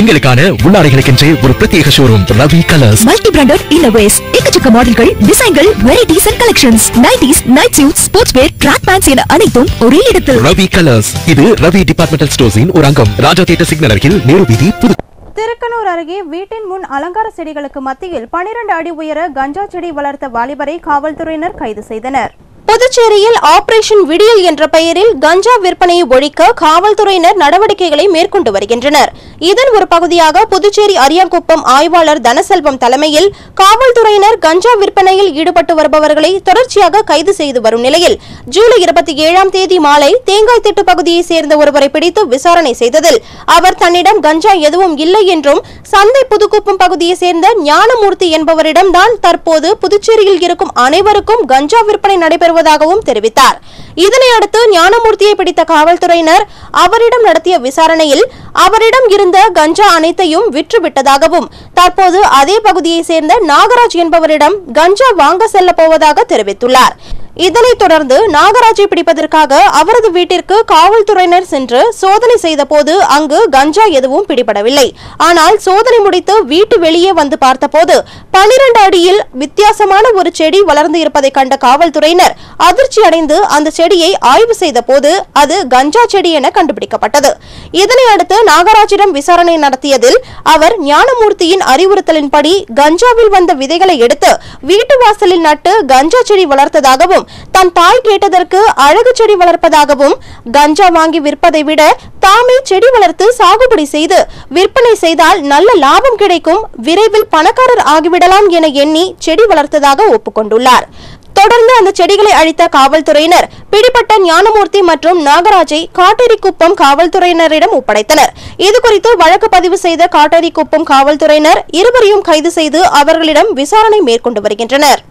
பெண்களுக்கான உள்ளாடைகளுக்கென்றே ஒரு பிரத்யேக showroom Ravi colours multi branded innerwears எக்கச்சக்க மாடல்கள் டிசைன்கள் varieties and collections nighties night suit sports wear track pants என அனைத்தும் ஒரே இடத்தில் ரவி கலர்ஸ் இது ரவி டிபார்ட்மெண்டல் ஸ்டோர்ஸின் ஒரு அங்கம் ராஜா தியேட்டர் சிக்னல் அருகில் நேரு வீதி புது திருக்கனூர் அருகே வீட்டின் முன் அலங்கார செடிகளுக்கு மத்தியில் 12 அடி உயர கஞ்சா செடி வளர்த்த வாலிபரை காவல்துறையினர் கைது செய்தனர் புதுச்சேரியில் ஆபரேஷன் விடியல் என்ற பெயரில் கஞ்சா விற்பனையை ஒழிக்க காவல்துறையினர் நடவடிக்கைகளை மேற்கொண்டு வருகின்றனர் இதன் ஒரு பகுதியாக புதுச்சேரி அரியாங்குப்பம் ஆய்வாளர் தனசெல்வம் தலைமையில் காவல்துறையினர் கஞ்சா விற்பனையில் ஈடுபட்டு வருபவர்களை தொடர்ச்சியாக கைது செய்து வரும் நிலையில் ஜூலை இருபத்தி ஏழாம் தேதி மாலை தேங்காய் திட்டு பகுதியை சேர்ந்த ஒருவரை பிடித்து விசாரணை செய்ததில் அவர் தன்னிடம் கஞ்சா எதுவும் இல்லை என்றும் சந்தை புதுக்குப்பம் பகுதியை சேர்ந்த ஞானமூர்த்தி என்பவரிடம் தான் தற்போது புதுச்சேரியில் இருக்கும் அனைவருக்கும் கஞ்சா விற்பனை நடைபெறுவதாகவும் தெரிவித்தார் இதனை அடுத்து ஞானமூர்த்தியை பிடித்த காவல்துறையினர் அவரிடம் நடத்திய விசாரணையில் அவரிடம் இருந்த கஞ்சா அனைத்தையும் விற்றுவிட்டதாகவும் தற்போது அதே பகுதியை சேர்ந்த நாகராஜ் என்பவரிடம் கஞ்சா வாங்க செல்ல போவதாக தெரிவித்துள்ளார் இதனைத் தொடர்ந்து நாகராஜை பிடிப்பதற்காக அவரது வீட்டிற்கு காவல்துறையினர் சென்று சோதனை செய்தபோது அங்கு கஞ்சா எதுவும் பிடிபடவில்லை ஆனால் சோதனை முடித்து வீட்டு வெளியே வந்து பார்த்தபோது பனிரெண்டு அடியில் வித்தியாசமான ஒரு செடி வளர்ந்து இருப்பதை கண்ட காவல்துறையினர் அதிர்ச்சி அடைந்து அந்த செடியை ஆய்வு செய்த போது அது கஞ்சா செடி என கண்டுபிடிக்கப்பட்டது இதனை அடுத்து நாகராஜிடம் விசாரணை நடத்தியதில் அவர் ஞானமூர்த்தியின் அறிவுறுத்தலின்படி கஞ்சாவில் வந்த விதைகளை எடுத்து வீட்டு வாசலில் நட்டு கஞ்சா செடி வளர்த்ததாகவும் தன் தாய் கேட்டதற்கு அழகு செடி வளர்ப்பதாகவும் கஞ்சா வாங்கி விற்பதை விட தாமே செடி வளர்த்து சாகுபடி செய்து விற்பனை செய்தால் நல்ல லாபம் கிடைக்கும் விரைவில் பணக்காரர் ஆகிவிடலாம் என எண்ணி செடி வளர்த்ததாக ஒப்புக்கொண்டுள்ளார் தொடர்ந்து அந்த செடிகளை அழித்த காவல்துறையினர் பிடிபட்ட ஞானமூர்த்தி மற்றும் நாகராஜை காட்டேரிக்குப்பம் காவல்துறையினரிடம் ஒப்படைத்தனர் இதுகுறித்து வழக்கு பதிவு செய்த காட்டேரிக்குப்பம் காவல்துறையினர் இருவரையும் கைது செய்து அவர்களிடம் விசாரணை மேற்கொண்டு வருகின்றனர்